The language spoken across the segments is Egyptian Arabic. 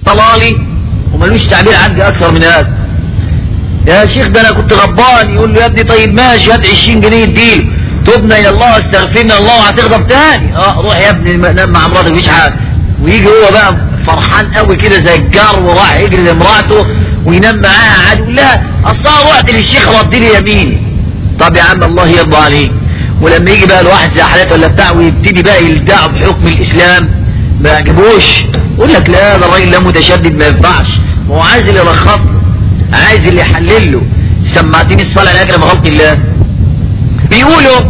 طلالي وملوش تعبير عندي اكثر من هذا يا شيخ ده انا كنت غضبان يقول له يا ابني طيب ماشي هات 20 جنيه اديله تبنا الى الله استغفرنا الله وهتغضب تاني اه روح يا ابني نام مع مراتك مفيش حاجه ويجي هو بقى فرحان قوي كده زي الجار وراح يجري لمراته وينام معاها عادي يقول لها اصلا رحت للشيخ رد لي يميني طب يا عم الله يرضى عليك ولما يجي بقى الواحد زي حالات ولا بتاع ويبتدي بقى يلدعه بحكم الاسلام ما يعجبوش يقول لك لا ده الراجل ده متشدد ما ينفعش ما هو عايز اللي يلخص له عايز اللي يحلل له سمعتني الصلاه لاجل خلق الله بيقولوا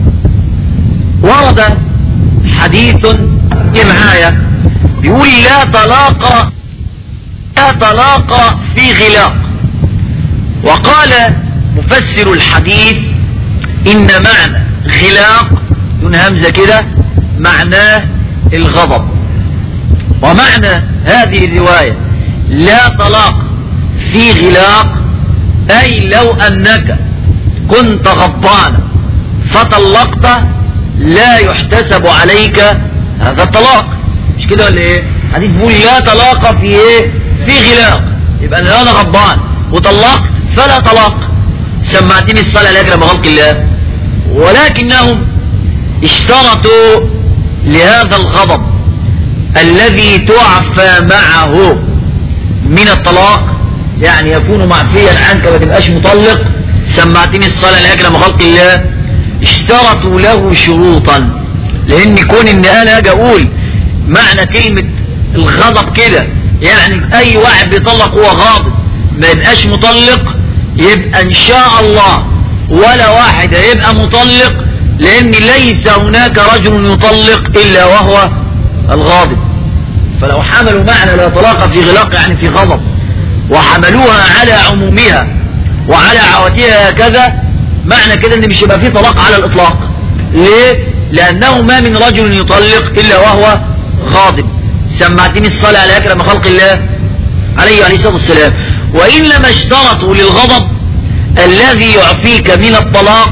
ورد حديث إيه معايا بيقول لا طلاق لا طلاق في غلاق وقال مفسر الحديث إن معنى غلاق دون همزة كده معناه الغضب ومعنى هذه الرواية لا طلاق في غلاق أي لو أنك كنت غضبانا فطلقت لا يحتسب عليك هذا الطلاق مش كده ولا ايه حديث بيقول لا طلاق في ايه في غلاق يبقى انا انا غضبان وطلقت فلا طلاق سمعتني الصلاة لاجل بخلق الله ولكنهم اشترطوا لهذا الغضب الذي تعفى معه من الطلاق يعني يكون معفيا عنك ما تبقاش مطلق سمعتني الصلاة لاجل بخلق الله اشترطوا له شروطا لان كون ان انا اجي اقول معنى كلمة الغضب كده يعني اي واحد بيطلق هو غاضب ما يبقاش مطلق يبقى ان شاء الله ولا واحد هيبقى مطلق لان ليس هناك رجل يطلق الا وهو الغاضب فلو حملوا معنى لا طلاق في غلاق يعني في غضب وحملوها على عمومها وعلى عواتها هكذا معنى كده ان مش يبقى فيه طلاق على الاطلاق ليه لانه ما من رجل يطلق الا وهو غاضب سمعتني الصلاة على اكرم خلق الله عليه عليه الصلاة والسلام وانما اشترطوا للغضب الذي يعفيك من الطلاق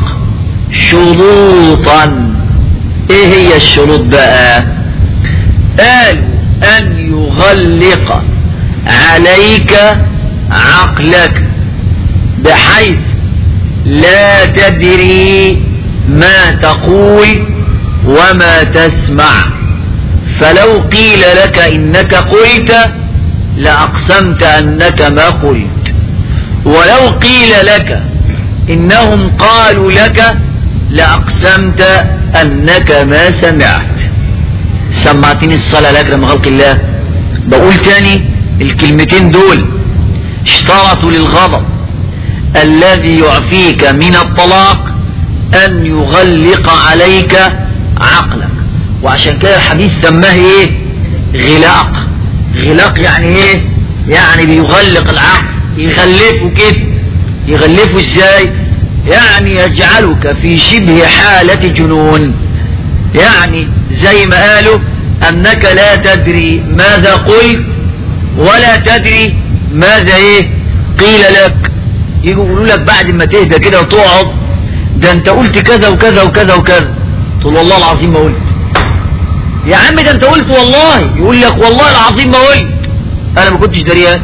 شروطا ايه هي الشروط بقى قالوا ان يغلق عليك عقلك بحيث لا تدري ما تقول وما تسمع فلو قيل لك انك قلت لاقسمت انك ما قلت ولو قيل لك انهم قالوا لك لاقسمت انك ما سمعت سمعتني الصلاة لاجل خلق الله بقول تاني الكلمتين دول اشترطوا للغضب الذي يعفيك من الطلاق ان يغلق عليك عقلك وعشان كده الحديث سماه ايه غلاق غلاق يعني ايه يعني بيغلق العقل يغلفه كده يغلفه ازاي يعني يجعلك في شبه حالة جنون يعني زي ما قالوا انك لا تدري ماذا قلت ولا تدري ماذا ايه قيل لك يجوا يقولوا لك بعد ما تهدى كده وتقعد ده انت قلت كذا وكذا وكذا وكذا تقول والله العظيم ما قلت يا عم ده انت قلت والله يقول لك والله العظيم ما قلت انا ما كنتش دريان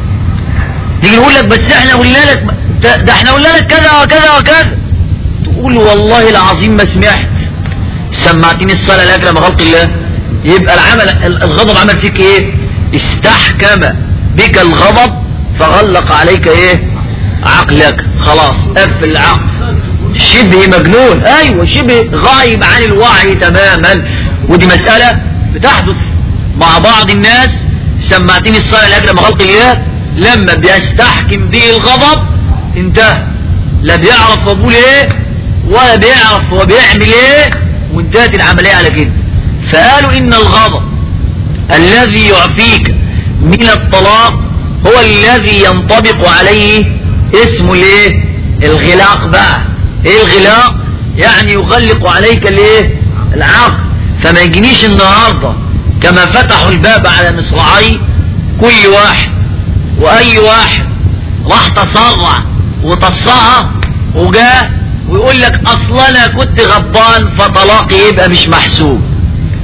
يجي يقول لك بس احنا قلنا لك ده احنا قلنا لك كذا وكذا وكذا تقول والله العظيم ما سمعت سمعتني الصلاة لاجل خلق الله يبقى العمل الغضب عمل فيك ايه استحكم بك الغضب فغلق عليك ايه عقلك خلاص قفل العقل شبه مجنون ايوه شبه غايب عن الوعي تماما ودي مسألة بتحدث مع بعض الناس سمعتني الصلاة لاجل خلق الله لما بيستحكم به الغضب انتهى لا بيعرف هو بيقول ايه ولا بيعرف هو بيعمل ايه وانتهت العملية على كده فقالوا ان الغضب الذي يعفيك من الطلاق هو الذي ينطبق عليه اسمه الايه الغلاق بقى ايه الغلاق يعني يغلق عليك الايه العقل فما يجينيش النهاردة كما فتحوا الباب على مصراعي كل واحد واي واحد راح تسرع وتصها وجاء ويقول لك اصلا انا كنت غضبان فطلاقي يبقى مش محسوب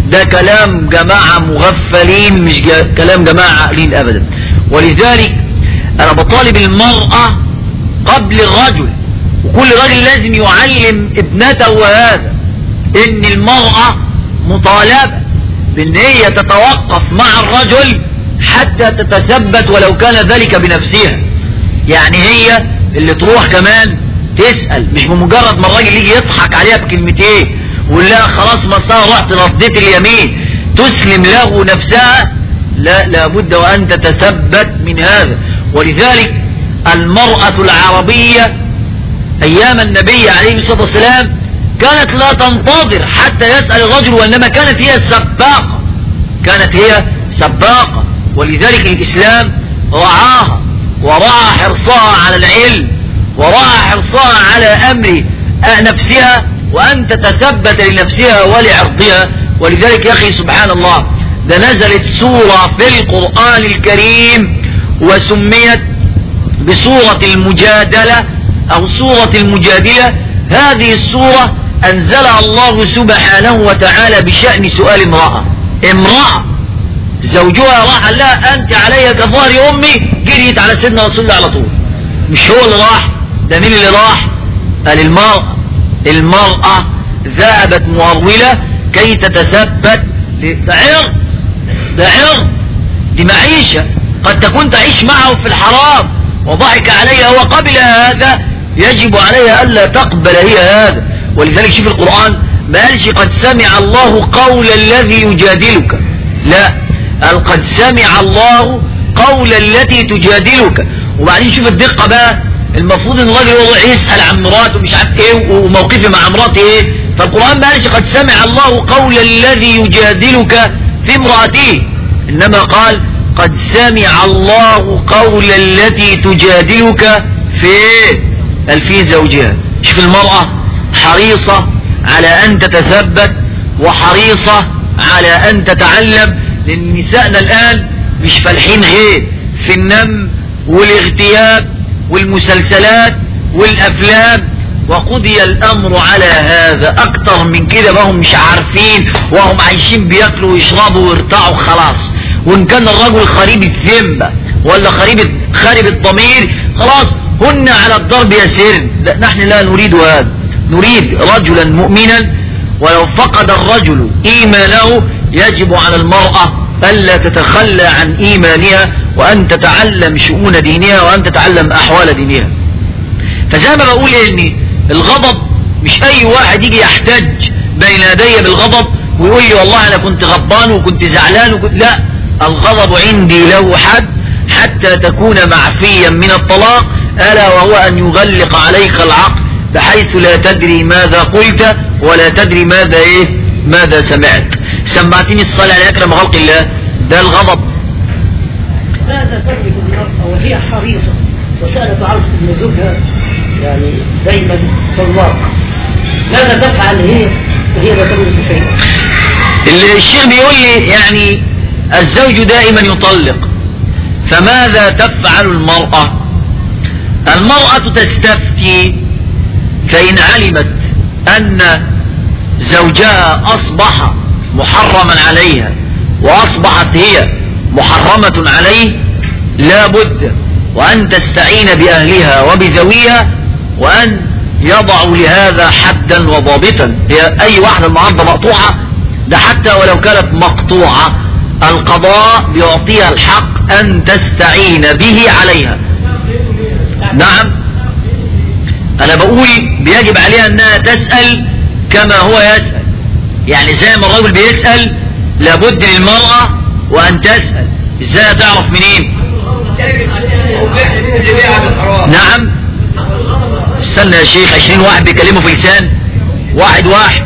ده كلام جماعة مغفلين مش جا كلام جماعة عاقلين ابدا ولذلك انا بطالب المرأة قبل الرجل وكل راجل لازم يعلم ابنته هذا ان المرأة مطالبة بان هي تتوقف مع الرجل حتى تتثبت ولو كان ذلك بنفسها يعني هي اللي تروح كمان تسأل مش بمجرد ما الراجل يجي يضحك عليها بكلمتين ويقول لها خلاص ما صار رحت رديت اليمين تسلم له نفسها لا لابد وأن تتثبت من هذا ولذلك المرأة العربية أيام النبي عليه الصلاة والسلام كانت لا تنتظر حتى يسأل الرجل وإنما كانت هي سباقة كانت هي سباقة ولذلك الإسلام رعاها ورعى حرصها على العلم ورعى حرصها على أمر نفسها وأن تتثبت لنفسها ولعرضها ولذلك يا أخي سبحان الله ده نزلت سورة في القرآن الكريم وسميت بسورة المجادلة أو سورة المجادلة هذه السورة أنزلها الله سبحانه وتعالى بشأن سؤال امرأة امرأة زوجها راح قال لها أنت علي كظهر أمي جريت على سيدنا رسول الله على طول مش هو اللي راح ده مين اللي راح قال المرأة المرأة ذهبت مهرولة كي تتثبت ده عرض ده عرض دي معيشة قد تكون تعيش معه في الحرام وضحك عليها وقبل هذا يجب عليها ألا تقبل هي هذا ولذلك شوف القرآن ما قالش قد سمع الله قول الذي يجادلك لا قال قد سمع الله قول التي تجادلك وبعدين شوف الدقة بقى المفروض ان الراجل يروح يسأل عن مراته مش عارف ايه وموقفه مع مراته ايه فالقرآن ما قالش قد سمع الله قول الذي يجادلك في امرأته انما قال قد سمع الله قول التي تجادلك في في زوجها شوف المرأة حريصة على ان تتثبت وحريصة على ان تتعلم لان نسائنا الان مش فالحين غير في النم والاغتياب والمسلسلات والافلام وقضي الامر على هذا اكتر من كده وهم مش عارفين وهم عايشين بياكلوا ويشربوا ويرتعوا خلاص وان كان الرجل خريب الذمة ولا خريب خارب الضمير خلاص هن على الضرب يسير لا نحن لا نريد هذا نريد رجلا مؤمنا ولو فقد الرجل ايمانه يجب على المرأة ألا تتخلى عن إيمانها وأن تتعلم شؤون دينها وأن تتعلم أحوال دينها فزي ما بقول إن الغضب مش أي واحد يجي يحتج بين يدي بالغضب ويقول لي والله أنا كنت غضبان وكنت زعلان وكنت لا الغضب عندي له حد حتى تكون معفيا من الطلاق ألا وهو أن يغلق عليك العقل بحيث لا تدري ماذا قلت ولا تدري ماذا إيه ماذا سمعت سمعتني الصلاة على أكرم خلق الله ده الغضب ماذا تملك المرأة وهي حريصة وسألت عرض أن زوجها يعني دايما طلاق ماذا تفعل هي وهي لا تملك شيئا اللي الشيخ بيقول لي يعني الزوج دائما يطلق فماذا تفعل المرأة المرأة تستفتي فإن علمت أن زوجها أصبح محرما عليها وأصبحت هي محرمة عليه لا بد وأن تستعين بأهلها وبذويها وأن يضعوا لهذا حدا وضابطا هي أي واحدة النهاردة مقطوعة ده حتى ولو كانت مقطوعة القضاء بيعطيها الحق أن تستعين به عليها نعم أنا بقول بيجب عليها أنها تسأل كما هو يسأل يعني زي ما الرجل بيسأل لابد للمرأة وأن تسأل ازاي تعرف منين نعم استنى يا شيخ عشرين واحد بيكلموا في لسان واحد واحد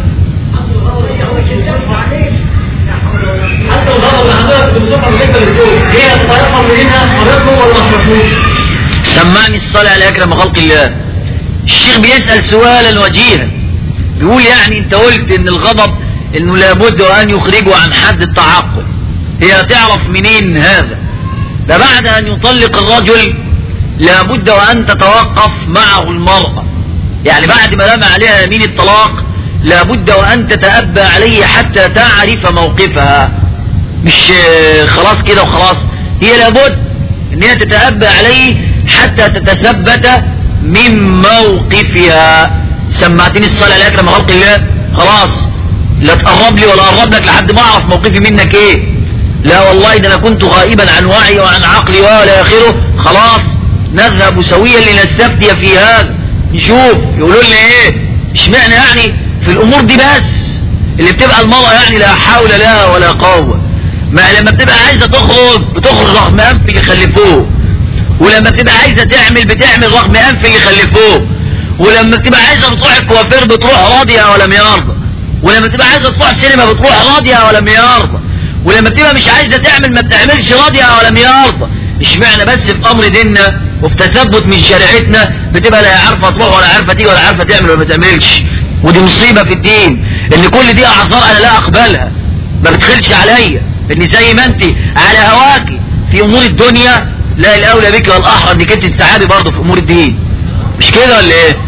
سمعني الصلاة على أكرم خلق الله الشيخ بيسأل سؤالا وجيها بيقول يعني انت قلت ان الغضب انه لابد ان يخرجه عن حد التعقل هي تعرف منين هذا ده بعد ان يطلق الرجل لابد وان تتوقف معه المرأة يعني بعد ما رمى عليها يمين الطلاق لابد وأن تتأبى عليه حتى تعرف موقفها مش آه، خلاص كده وخلاص هي لابد ان هي تتأبى عليه حتى تتثبت من موقفها سمعتني الصلاة لا أكرم خلق الله خلاص لا تقرب لي ولا أقرب لك لحد ما أعرف موقفي منك إيه لا والله ده أنا كنت غائبا عن وعي وعن عقلي ولا آخره خلاص نذهب سويا لنستفتي في هذا نشوف يقولوا لنا إيه اشمعنى يعني في الأمور دي بس اللي بتبقى المرأة يعني لا حول لها ولا قوة ما لما بتبقى عايزة تخرج بتخرج رغم أنف اللي خلفوه ولما بتبقى عايزة تعمل بتعمل رغم أنف اللي خلفوه ولما بتبقى عايزة بتروح الكوافير بتروح راضية ولم يرضى ولما بتبقى عايزة تروح سينما بتروح راضية ولم يرضى ولما بتبقى مش عايزة تعمل ما بتعملش راضية ولم يرضى اشمعنى بس في امر ديننا وفي تثبت من شريعتنا بتبقى لا عارفة تروح ولا عارفة تيجي ولا عارفة تعمل ولا ما تعملش ودي مصيبة في الدين ان كل دي اعذار انا لا اقبلها ما بتخلش عليا ان زي ما انت على هواكي في امور الدنيا لا الاولى بك والاحرى انك انت تتعبي برضه في امور الدين مش كده ولا ايه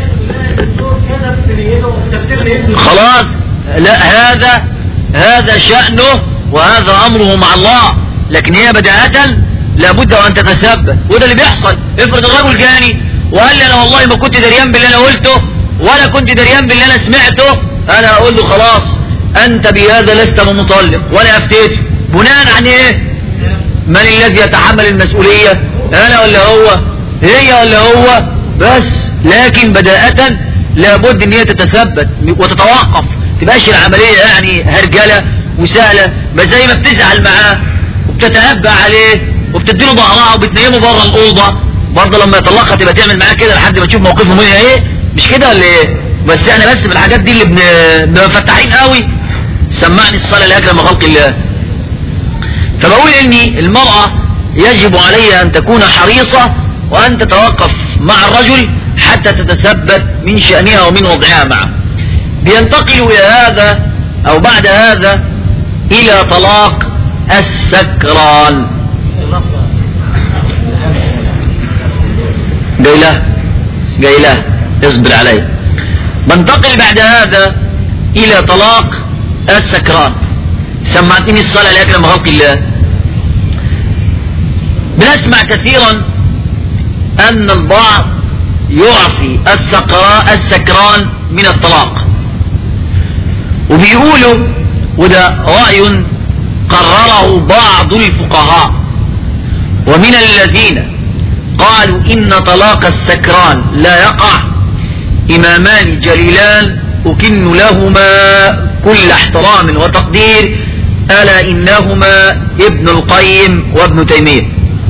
خلاص لا هذا هذا شأنه وهذا أمره مع الله لكن هي بداية لابد وأن تتثبت وده اللي بيحصل افرض الرجل جاني وقال لي أنا والله ما كنت دريان باللي أنا قلته ولا كنت دريان باللي أنا سمعته أنا أقول له خلاص أنت بهذا لست مطلق ولا أفتيته بناء عن إيه من الذي يتحمل المسؤولية أنا ولا هو هي ولا هو بس لكن بداءة لابد ان هي تتثبت وتتوقف تبقاش العملية يعني هرجلة وسهلة ما زي ما بتزعل معاه وبتتأبى عليه وبتديله ظهرها وبتنيمه بره الأوضة برضه لما يطلقها تبقى تعمل معاه كده لحد ما تشوف موقفه منها ايه مش كده ولا ايه بس احنا بس في الحاجات دي اللي بن- بنبقى فتاحين قوي سمعني الصلاة لأكرم خلق الله فبقول اني المرأة يجب عليها ان تكون حريصة وان تتوقف مع الرجل حتى تتثبت من شأنها ومن وضعها معه بينتقل الى هذا او بعد هذا الى طلاق السكران جاي له جاي له اصبر علي بنتقل بعد هذا الى طلاق السكران سمعتني الصلاة لأكرم خلق الله بنسمع كثيرا أن البعض يعفي السكراء السكران من الطلاق وبيقولوا وده رأي قرره بعض الفقهاء ومن الذين قالوا إن طلاق السكران لا يقع إمامان جليلان أكن لهما كل احترام وتقدير ألا إنهما ابن القيم وابن تيمية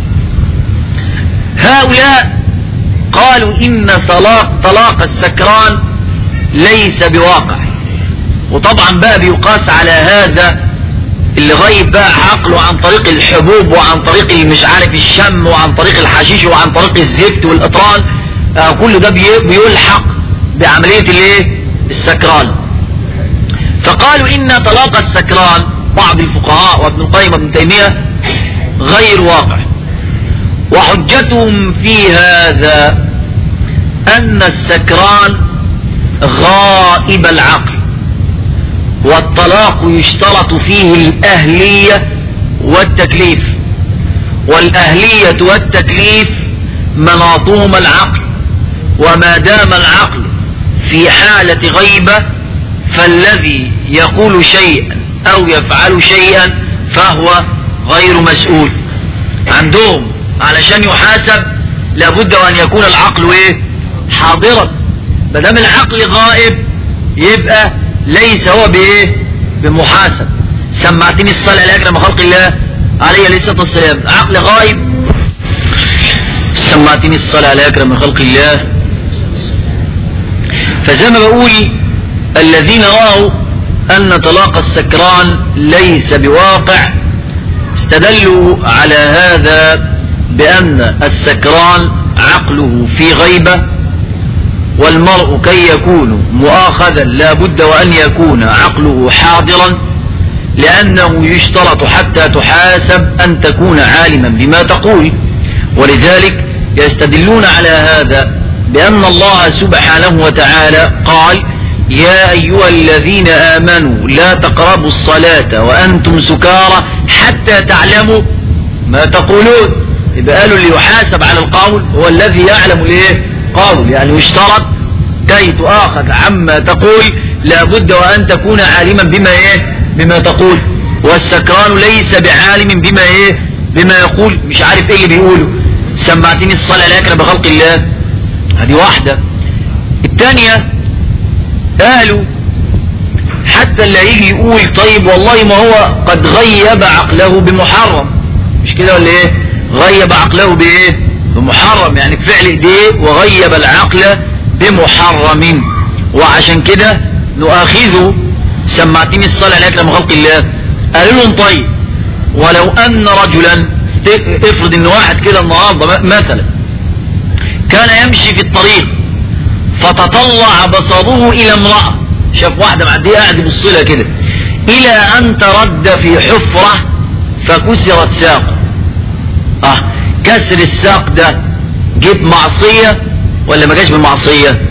هؤلاء قالوا إن طلاق, طلاق السكران ليس بواقع وطبعا بقى بيقاس على هذا اللي غايب بقى عقله عن طريق الحبوب وعن طريق مش عارف الشم وعن طريق الحشيش وعن طريق الزفت والإطران آه كل ده بي- بيلحق بعملية الايه السكران فقالوا إن طلاق السكران بعض الفقهاء وابن القيم وابن تيمية غير واقع وحجتهم في هذا أن السكران غائب العقل والطلاق يشترط فيه الأهلية والتكليف والأهلية والتكليف مناطهم العقل وما دام العقل في حالة غيبة فالذي يقول شيئا أو يفعل شيئا فهو غير مسؤول عندهم علشان يحاسب لابد وأن يكون العقل إيه حاضرا ما دام العقل غائب يبقى ليس هو بايه بمحاسب سمعتني الصلاة لأكرم خلق الله عليه الصلاة والسلام عقل غائب سمعتني الصلاة لأكرم خلق الله فزي ما بقول الذين رأوا أن طلاق السكران ليس بواقع استدلوا على هذا بأن السكران عقله في غيبة والمرء كي يكون مؤاخذا لا بد وأن يكون عقله حاضرا لأنه يشترط حتى تحاسب أن تكون عالما بما تقول ولذلك يستدلون على هذا بأن الله سبحانه وتعالى قال يا أيها الذين آمنوا لا تقربوا الصلاة وأنتم سكارى حتى تعلموا ما تقولون يبقى قالوا اللي يحاسب على القول هو الذي يعلم الايه قول يعني يشترط كي تؤاخذ عما تقول لابد وأن تكون عالما بما ايه بما تقول والسكران ليس بعالم بما ايه بما يقول مش عارف ايه اللي بيقوله سمعتني الصلاة لا يكره بخلق الله هذه واحدة الثانية قالوا حتى اللي يجي يقول طيب والله ما هو قد غيب عقله بمحرم مش كده ولا ايه غيب عقله بايه بمحرم يعني بفعل ايديه وغيب العقل بمحرم وعشان كده نؤاخذه سمعتني الصلاة عليك لما خلق الله قالوا لهم طيب ولو ان رجلا افرض ان واحد كده النهارده مثلا كان يمشي في الطريق فتطلع بصره الى امرأة شاف واحدة معدية قاعد يبص لها كده الى ان ترد في حفرة فكسرت ساقه اه كسر الساق ده جيب معصية ولا ما جاش بالمعصية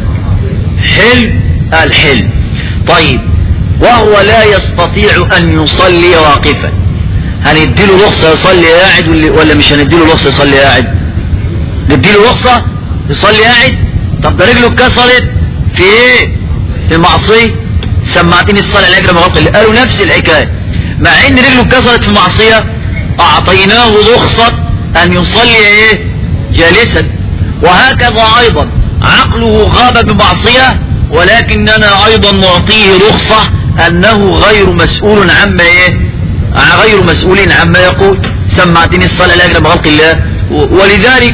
حلو قال حلو طيب وهو لا يستطيع ان يصلي واقفا هنديله رخصة يصلي قاعد ولا مش هنديله رخصة يصلي قاعد نديله رخصة يصلي قاعد طب ده رجله اتكسرت في ايه في المعصية سمعتني الصلاة الأجرة بغلق اللي قالوا نفس الحكاية مع ان رجله اتكسرت في المعصية اعطيناه رخصة ان يصلي ايه جالسا وهكذا ايضا عقله غاب بمعصية ولكننا ايضا نعطيه رخصة انه غير مسؤول عما ايه غير مسؤول عما يقول سمعتني الصلاة الأجرة بغلق الله ولذلك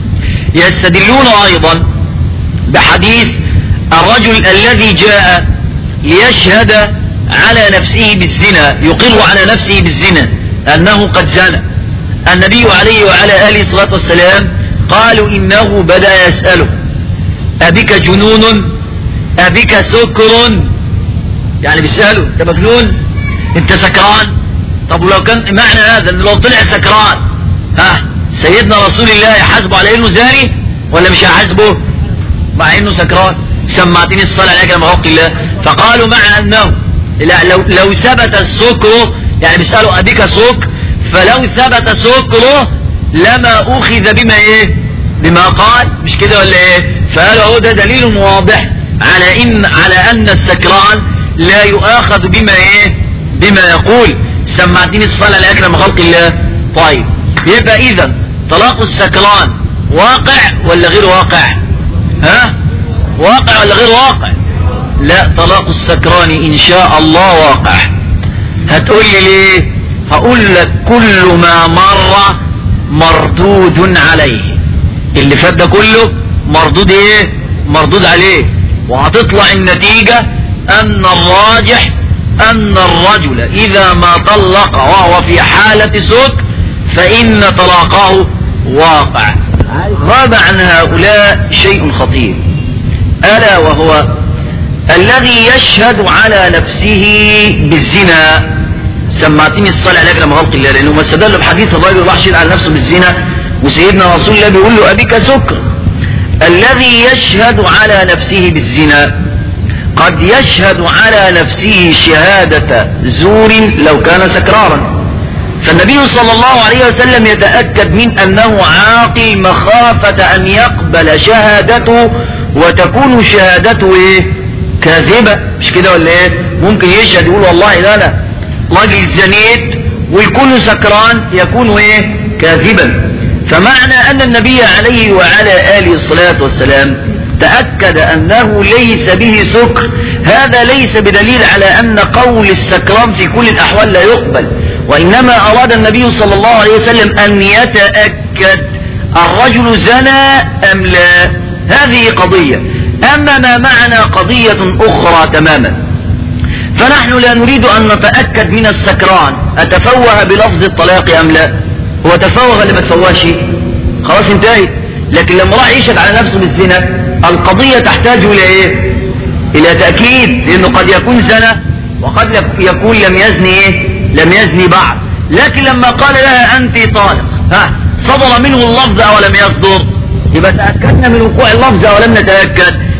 يستدلون ايضا بحديث الرجل الذي جاء ليشهد على نفسه بالزنا يقر على نفسه بالزنا أنه قد زنى النبي عليه وعلى آله الصلاة والسلام قالوا إنه بدأ يسأله أبك جنون أبك سكر يعني بيسأله أنت مجنون أنت سكران طب ولو كان معنى هذا أنه لو طلع سكران ها سيدنا رسول الله يحاسبه على إنه زاني ولا مش هيحاسبه مع إنه سكران سمعتني الصلاة عليك لما حق الله فقالوا مع أنه لا لو, لو ثبت السكر يعني بيسألوا أبيك سكر فلو ثبت سكره لما أخذ بما إيه بما قال مش كده ولا إيه فقالوا هو ده دليل واضح على إن على أن السكران لا يؤاخذ بما إيه بما يقول سمعتني الصلاة لأكرم خلق الله طيب يبقى إذا طلاق السكران واقع ولا غير واقع ها واقع ولا غير واقع لا طلاق السكران ان شاء الله واقع هتقول لي ليه هقول لك كل ما مر مردود عليه اللي فات ده كله مردود ايه مردود عليه وهتطلع النتيجة ان الراجح ان الرجل اذا ما طلق وهو في حالة سكر فان طلاقه واقع غاب عن هؤلاء شيء خطير ألا وهو الذي يشهد على نفسه بالزنا سمعتني الصلاة عليك لما غلق الله لأنه ما استدل بحديث الرجل راح شهد على نفسه بالزنا وسيدنا رسول الله بيقول له أبيك سكر الذي يشهد على نفسه بالزنا قد يشهد على نفسه شهادة زور لو كان سكرارا فالنبي صلى الله عليه وسلم يتأكد من أنه عاقل مخافة أن يقبل شهادته وتكون شهادته ايه كاذبة مش كده ولا ايه ممكن يشهد يقول والله لا لا راجل زنيت ويكون سكران يكون ايه كاذبا فمعنى ان النبي عليه وعلى اله الصلاة والسلام تأكد انه ليس به سكر هذا ليس بدليل على ان قول السكران في كل الاحوال لا يقبل وانما اراد النبي صلى الله عليه وسلم ان يتأكد الرجل زنى ام لا هذه قضية أما ما معنى قضية أخرى تماما فنحن لا نريد أن نتأكد من السكران أتفوه بلفظ الطلاق أم لا هو تفوه اللي ما تفوهش خلاص انتهي لكن لما راح يشهد على نفسه بالزنا القضية تحتاج إلى إيه إلى تأكيد لأنه قد يكون زنا وقد يكون لم يزني إيه لم يزني بعد لكن لما قال لها أنت طالق ها صدر منه اللفظ أو لم يصدر يبقى تأكدنا من وقوع اللفظ أو لم نتأكد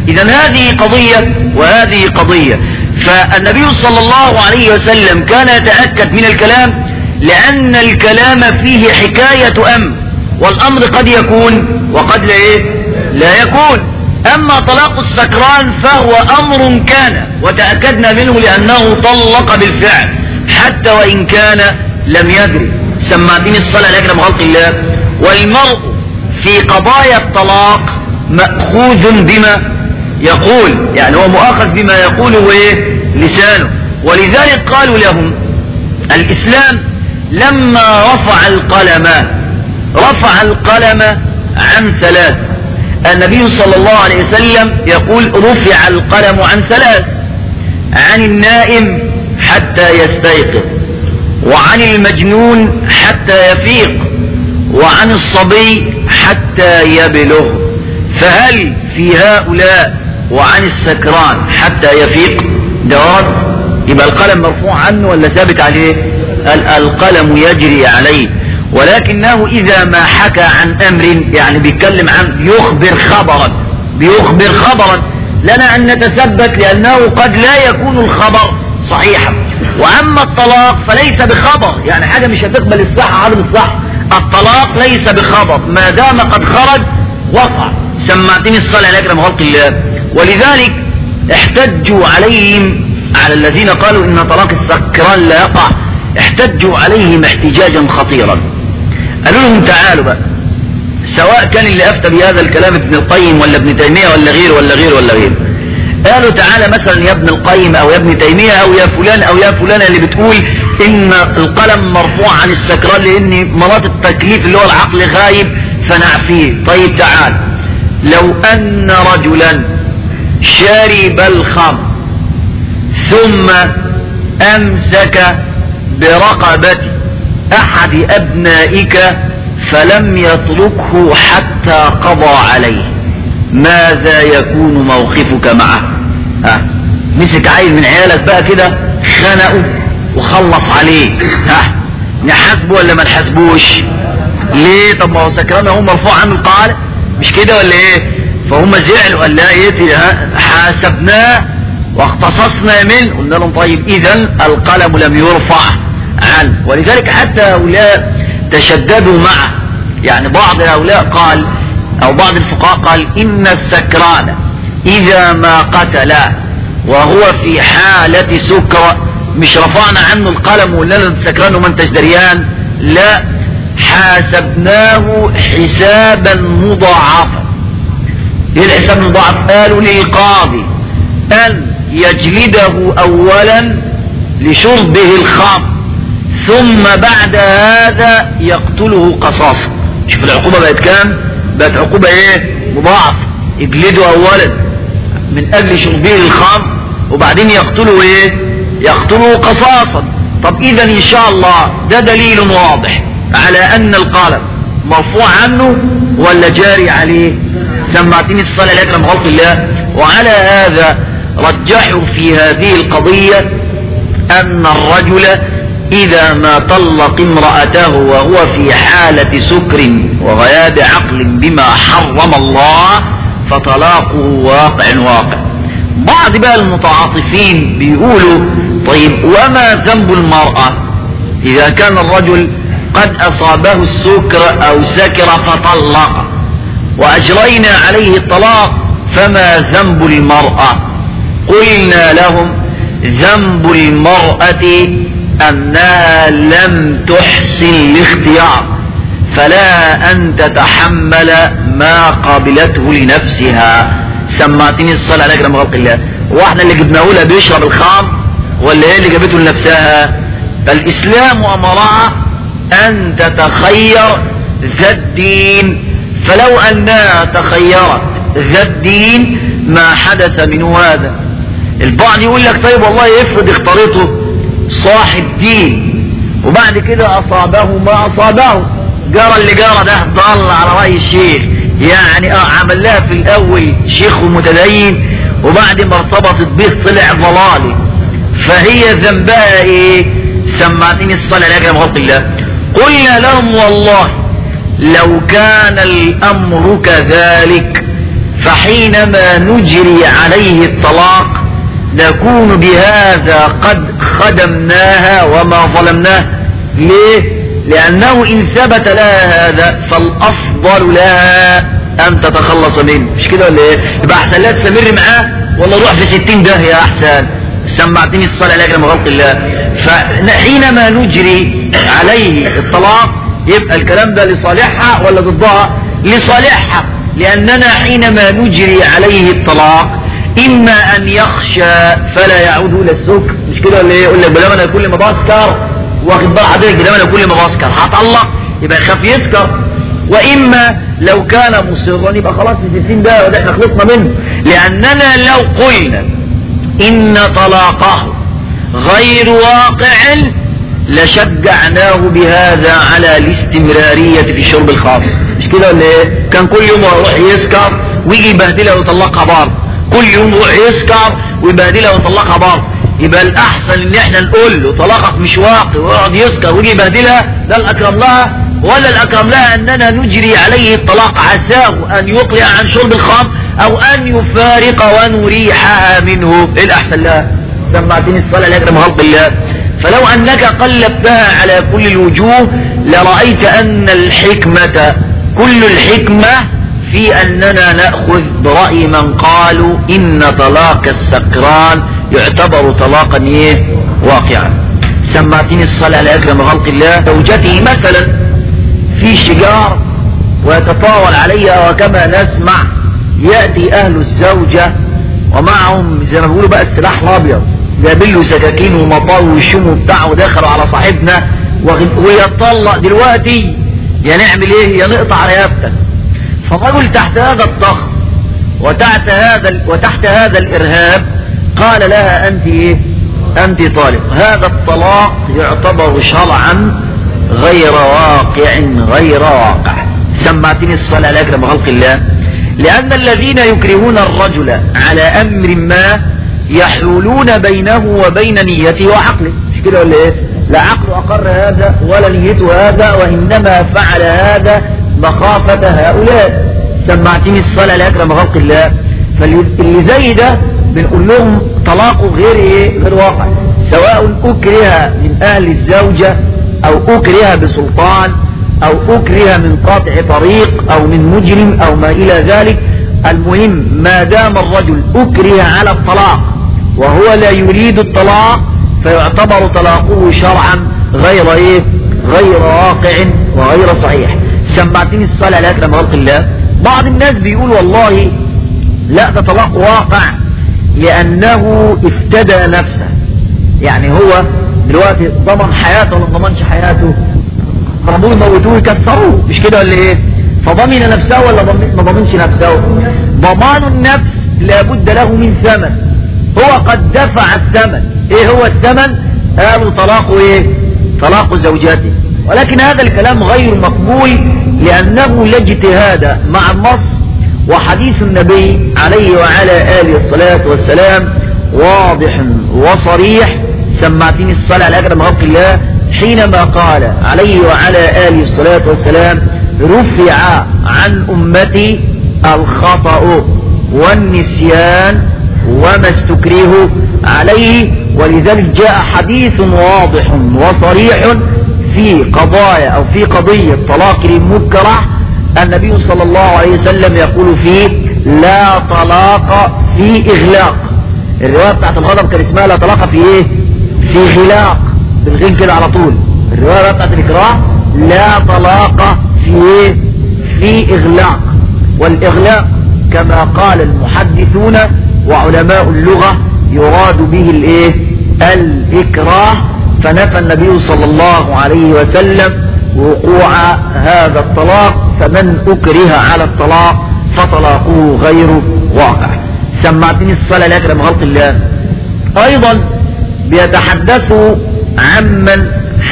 اذا هذه قضية وهذه قضية فالنبي صلى الله عليه وسلم كان يتأكد من الكلام لان الكلام فيه حكاية امر والامر قد يكون وقد لا ايه لا يكون اما طلاق السكران فهو امر كان وتأكدنا منه لانه طلق بالفعل حتى وان كان لم يدري سمعتني الصلاة لكن خلق الله والمرء في قضايا الطلاق مأخوذ بما يقول يعني هو مؤاخذ بما يقوله ايه لسانه ولذلك قالوا لهم الاسلام لما رفع القلم رفع القلم عن ثلاث النبي صلى الله عليه وسلم يقول رفع القلم عن ثلاث عن النائم حتى يستيقظ وعن المجنون حتى يفيق وعن الصبي حتى يبلغ فهل في هؤلاء وعن السكران حتى يفيق دوار يبقى القلم مرفوع عنه ولا ثابت عليه القلم يجري عليه ولكنه اذا ما حكى عن امر يعني بيتكلم عن يخبر خبرا بيخبر خبرا لنا ان نتثبت لانه قد لا يكون الخبر صحيحا واما الطلاق فليس بخبر يعني حاجة مش هتقبل الصحة عدم الصحة الطلاق ليس بخبر ما دام قد خرج وقع سمعتني الصلاة على اكرم خلق الله ولذلك احتجوا عليهم على الذين قالوا ان طلاق السكران لا يقع احتجوا عليهم احتجاجا خطيرا قالوا لهم تعالوا بقى سواء كان اللي افتى بهذا الكلام ابن القيم ولا ابن تيمية ولا غير ولا غير ولا غير قالوا تعالى مثلا يا ابن القيم او يا ابن تيمية او يا فلان او يا فلان اللي بتقول ان القلم مرفوع عن السكران لان مرات التكليف اللي هو العقل غايب فنعفيه طيب تعال لو ان رجلا شرب الخمر ثم امسك برقبة احد ابنائك فلم يتركه حتى قضى عليه ماذا يكون موقفك معه ها مسك عيل من عيالك بقى كده خنقه وخلص عليه ها نحاسبه ولا ما نحاسبوش ليه طب ما هو سكران هو مرفوع عنه القاعدة مش كده ولا ايه فهم زعلوا قال لا ايه حاسبناه واختصصنا منه قلنا لهم طيب اذا القلم لم يرفع عنه ولذلك حتى هؤلاء تشددوا معه يعني بعض هؤلاء قال او بعض الفقهاء قال ان السكران اذا ما قتل وهو في حالة سكر مش رفعنا عنه القلم وقلنا له السكران وما انتش دريان لا حاسبناه حسابا مضاعفا ايه الحساب المضاعف قالوا للقاضي ان يجلده اولا لشربه الخمر ثم بعد هذا يقتله قصاصا شوف العقوبة بقت كام بقت عقوبة ايه مضاعف يجلده اولا من اجل شربه الخمر وبعدين يقتله ايه يقتله قصاصا طب اذا ان شاء الله ده دليل واضح على ان القلم مرفوع عنه ولا جاري عليه سمعتني الصلاة لأكرم خلق الله وعلى هذا رجحوا في هذه القضية ان الرجل اذا ما طلق امرأته وهو في حالة سكر وغياب عقل بما حرم الله فطلاقه واقع واقع بعض بقى المتعاطفين بيقولوا طيب وما ذنب المرأة اذا كان الرجل قد اصابه السكر او سكر فطلق واجرينا عليه الطلاق فما ذنب المرأة قلنا لهم ذنب المرأة انها لم تحسن الاختيار فلا ان تتحمل ما قابلته لنفسها سمعتني الصلاة على اكرم خلق الله واحنا اللي جبناه لها بيشرب الخام ولا هي اللي جابته لنفسها الاسلام امرها ان تتخير ذا الدين فلو انها تخيرت ذا الدين ما حدث منه هذا البعض يقول لك طيب والله افرض اختارته صاحب دين وبعد كده اصابه ما اصابه جرى اللي جرى ده ضل على رأي الشيخ يعني اه عمل لها في الاول شيخ ومتدين وبعد ما ارتبطت به طلع ضلالي فهي ذنبها ايه سمعتني الصلاة لك يا خلق الله قلنا لهم والله لو كان الامر كذلك فحينما نجري عليه الطلاق نكون بهذا قد خدمناها وما ظلمناه ليه لأنه إن ثبت لها هذا فالأفضل لها أن تتخلص منه مش كده ولا إيه يبقى أحسن لا تستمر معاه ولا روح في ستين داهية أحسن سمعتني الصلاة لأجل مغلق الله فحينما نجري عليه الطلاق يبقى الكلام ده لصالحها ولا ضدها لصالحها لأننا حينما نجري عليه الطلاق إما أن يخشى فلا يعود إلى السكر مش كده ولا إيه يقول لك بلا أنا كل ما بسكر واخد بال حضرتك بلا أنا كل ما بسكر هطلق يبقى يخاف يسكر وإما لو كان مصرا يبقى خلاص الستين ده وده احنا خلصنا منه لأننا لو قلنا إن طلاقه غير واقع لشجعناه بهذا على الاستمرارية في شرب الخمر مش كده ولا ايه كان كل يوم يروح يسكر ويجي يبهدلها ويطلقها بره كل يوم يروح يسكر ويبهدلها ويطلقها بره يبقى الاحسن ان احنا نقول له طلاقك مش واقع ويقعد يسكر ويجي يبهدلها ده الاكرم لها ولا الاكرم لها اننا نجري عليه الطلاق عساه ان يقلع عن شرب الخمر او ان يفارق ونريحها منه ايه الاحسن لها سمعتني الصلاة لاجل خلق الله فلو انك قلبتها على كل الوجوه لرأيت ان الحكمة كل الحكمة في اننا نأخذ برأي من قالوا ان طلاق السكران يعتبر طلاقا ايه واقعا سمعتني الصلاة لاجل خلق الله زوجته مثلا في شجار ويتطاول عليها وكما نسمع يأتي اهل الزوجة ومعهم زي ما بيقولوا بقى السلاح الابيض جايبين له سكاكين ومطار والشم بتاعه ودخلوا على صاحبنا ويطلق دلوقتي يا نعمل ايه يا نقطع رقبتك فالرجل تحت هذا الضغط وتحت هذا وتحت هذا الارهاب قال لها انت ايه انت طالق هذا الطلاق يعتبر شرعا غير واقع غير واقع سمعتني الصلاة على اكرم خلق الله لان الذين يكرهون الرجل على امر ما يحولون بينه وبين نيته وعقله مش كده ولا ايه لا عقله اقر هذا ولا نيته هذا وانما فعل هذا مخافة هؤلاء سمعتني الصلاة لاكرم خلق الله فاللي زي ده بنقول لهم طلاقه غير ايه غير واقع سواء اكره من اهل الزوجة او اكره بسلطان او اكره من قاطع طريق او من مجرم او ما الى ذلك المهم ما دام الرجل اكره على الطلاق وهو لا يريد الطلاق فيعتبر طلاقه شرعا غير ايه غير واقع وغير صحيح سمعتني الصلاة لا أكرم خلق الله بعض الناس بيقول والله لا ده طلاق واقع لأنه افتدى نفسه يعني هو دلوقتي ضمن حياته ولا ما ضمنش حياته ضربوه يموتوه يكسروه مش كده ولا ايه فضمن نفسه ولا ما ضمنش نفسه ضمان النفس لابد له من ثمن هو قد دفع الثمن ايه هو الثمن قالوا طلاقه ايه طلاق زوجاته ولكن هذا الكلام غير مقبول لأنه لا اجتهاد مع النص وحديث النبي عليه وعلى آله الصلاة والسلام واضح وصريح سمعتني الصلاة على أكرم خلق الله حينما قال عليه وعلى آله الصلاة والسلام رفع عن أمتي الخطأ والنسيان وما استكره عليه ولذلك جاء حديث واضح وصريح في قضايا او في قضية طلاق المكره النبي صلى الله عليه وسلم يقول فيه لا طلاق في اغلاق الرواية بتاعت الغضب كان اسمها لا طلاق في ايه في غلاق بالغين كده على طول الرواية بتاعت الاكراه لا طلاق في ايه في اغلاق والاغلاق كما قال المحدثون وعلماء اللغة يراد به الايه الاكراه فنفى النبي صلى الله عليه وسلم وقوع هذا الطلاق فمن أكره على الطلاق فطلاقه غير واقع سمعتني الصلاة لأكرم خلق الله أيضا بيتحدثوا عمن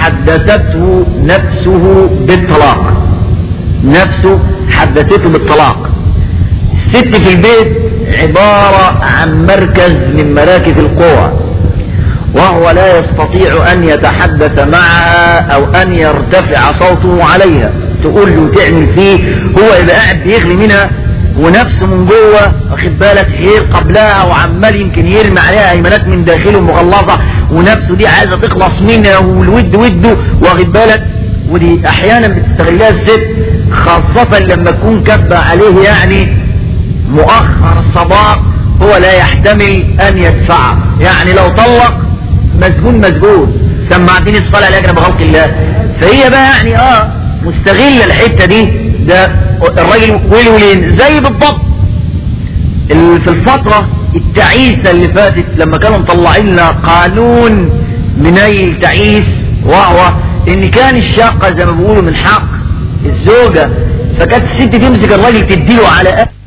حدثته نفسه بالطلاق نفسه حدثته بالطلاق الست في البيت عبارة عن مركز من مراكز القوى وهو لا يستطيع أن يتحدث معها أو أن يرتفع صوته عليها تقول له تعمل فيه هو إذا قاعد بيغلي منها ونفسه من جوه واخد بالك غير قبلها وعمال يمكن يرمي عليها ايمانات من داخله مغلظه ونفسه دي عايزه تخلص منها والود وده واخد بالك ودي احيانا بتستغلها الست خاصة لما تكون كاتبه عليه يعني مؤخر الصداق هو لا يحتمل ان يدفعه يعني لو طلق مسجون مسجون سمعتني الصلاة لاجل بخلق الله فهي بقى يعني اه مستغلة الحتة دي ده الراجل والولين زي بالضبط ال- في الفترة التعيسة اللي فاتت لما كانوا مطلعين لنا قانون منيل تعيس وهو ان كان الشقة زي ما بيقولوا من حق الزوجة فكانت الست تمسك الراجل تديله على قد